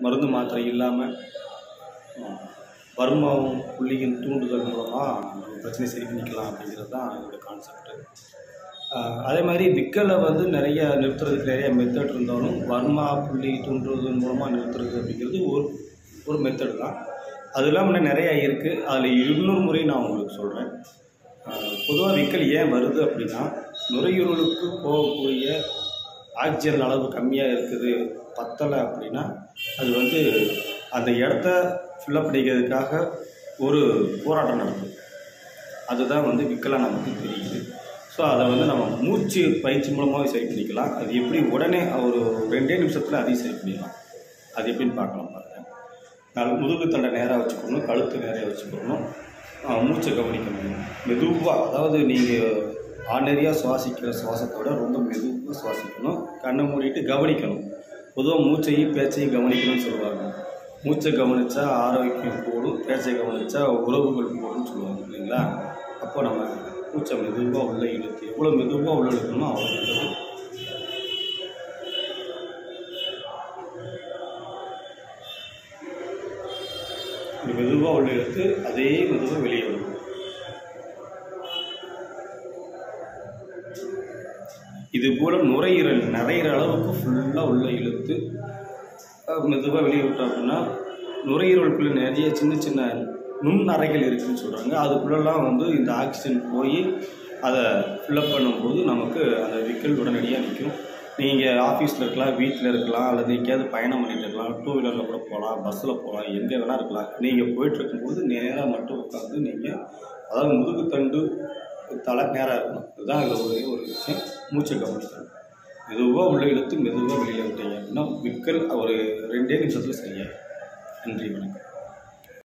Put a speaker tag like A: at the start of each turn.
A: மருந்து மாத்திரை இல்லாமல் வர்மாவும் புள்ளியின் தூண்டுதல் மூலமாக நம்ம பிரச்சனை சரி பண்ணிக்கலாம் அப்படிங்கிறது தான் என்னோட கான்செப்ட்டு அதே மாதிரி விக்கலை வந்து நிறைய நிறுத்துறதுக்கு நிறைய மெத்தட் இருந்தாலும் வர்மா புள்ளி தூண்டுறதன் மூலமாக நிறுத்துறது அப்படிங்கிறது ஒரு ஒரு மெத்தட் தான் அது இல்லாமல் இன்னும் நிறையா இருக்குது அதில் இன்னொரு முறை நான் உங்களுக்கு சொல்கிறேன் பொதுவாக விக்கல் ஏன் வருது அப்படின்னா நுரையீரலுக்கு போகக்கூடிய ஆக்சிஜன் அளவு கம்மியாக இருக்குது பத்தலை அப்படின்னா அது வந்து அந்த இடத்த ஃபில்லப் பண்ணிக்கிறதுக்காக ஒரு போராட்டம் நடக்குது அதுதான் வந்து விக்கலாக நமக்கு தெரியுது ஸோ அதை வந்து நம்ம மூச்சு பயிற்சி மூலமாகவே சரி பண்ணிக்கலாம் அது எப்படி உடனே ஒரு ரெண்டே நிமிஷத்தில் அதையும் சரி பண்ணிடலாம் அது எப்படின்னு பார்க்கலாம் பாருங்கள் நான் முதுகு தண்டை நேராக வச்சுக்கணும் கழுத்து நேராக வச்சுக்கணும் ஆ, மூச்சை கவனிக்கணும் மெதுவாக அதாவது நீங்கள் ஆர்டினரியாக சுவாசிக்கிற சுவாசத்தை விட ரொம்ப மெதுவாக சுவாசிக்கணும் கண்ணை மூடிட்டு கவனிக்கணும் பொதுவாக மூச்சையும் பேச்சையும் கவனிக்கணும்னு சொல்லுவாங்க மூச்சை கவனித்தா ஆரோக்கியம் கூடும் பேச்சை கவனித்தா உறவுகள் கூடும்னு சொல்லுவாங்க இல்லைங்களா அப்போ நம்ம மூச்சை மெதுவாக உள்ளே இழுத்து எவ்வளோ மெதுவாக உள்ள இழுக்கணுமோ அவ்வளோ நல்லது இப்படி மெதுவாக உள்ள இழுத்து அதே மெதுவாக வெளியே விடும் இது போல் நுரையீரல் நிறையிற அளவுக்கு ஃபுல்லாக உள்ள இழுத்து மெதுவாக வெளியே விட்டோம் அப்படின்னா நுரையீரலுக்குள்ள நிறைய சின்ன சின்ன நுண் அறைகள் இருக்குன்னு சொல்கிறாங்க அதுக்குள்ளெல்லாம் வந்து இந்த ஆக்சிஜன் போய் அதை ஃபில்லப் பண்ணும்போது நமக்கு அந்த விக்கல் உடனடியாக நிற்கும் நீங்கள் ஆஃபீஸில் இருக்கலாம் வீட்டில் இருக்கலாம் அல்லது எங்கேயாவது பயணம் பண்ணிட்டு இருக்கலாம் டூ வீலரில் கூட போகலாம் பஸ்ஸில் போகலாம் எங்கே வேணால் இருக்கலாம் நீங்கள் போயிட்டு இருக்கும்போது நேராக மட்டும் உட்காந்து நீங்கள் அதாவது முதுகுத்தண்டு தலை நேராக இருக்கணும் இதுதான் இதில் ஒரே ஒரு விஷயம் மூச்சை கவனிக்கணும் மெதுவாக உள்ள இழுத்து மெதுவாக வெளியில் விட்டீங்க அப்படின்னா விக்கல் ஒரு ரெண்டே நிமிஷத்தில் சரியாயிடும் நன்றி வணக்கம்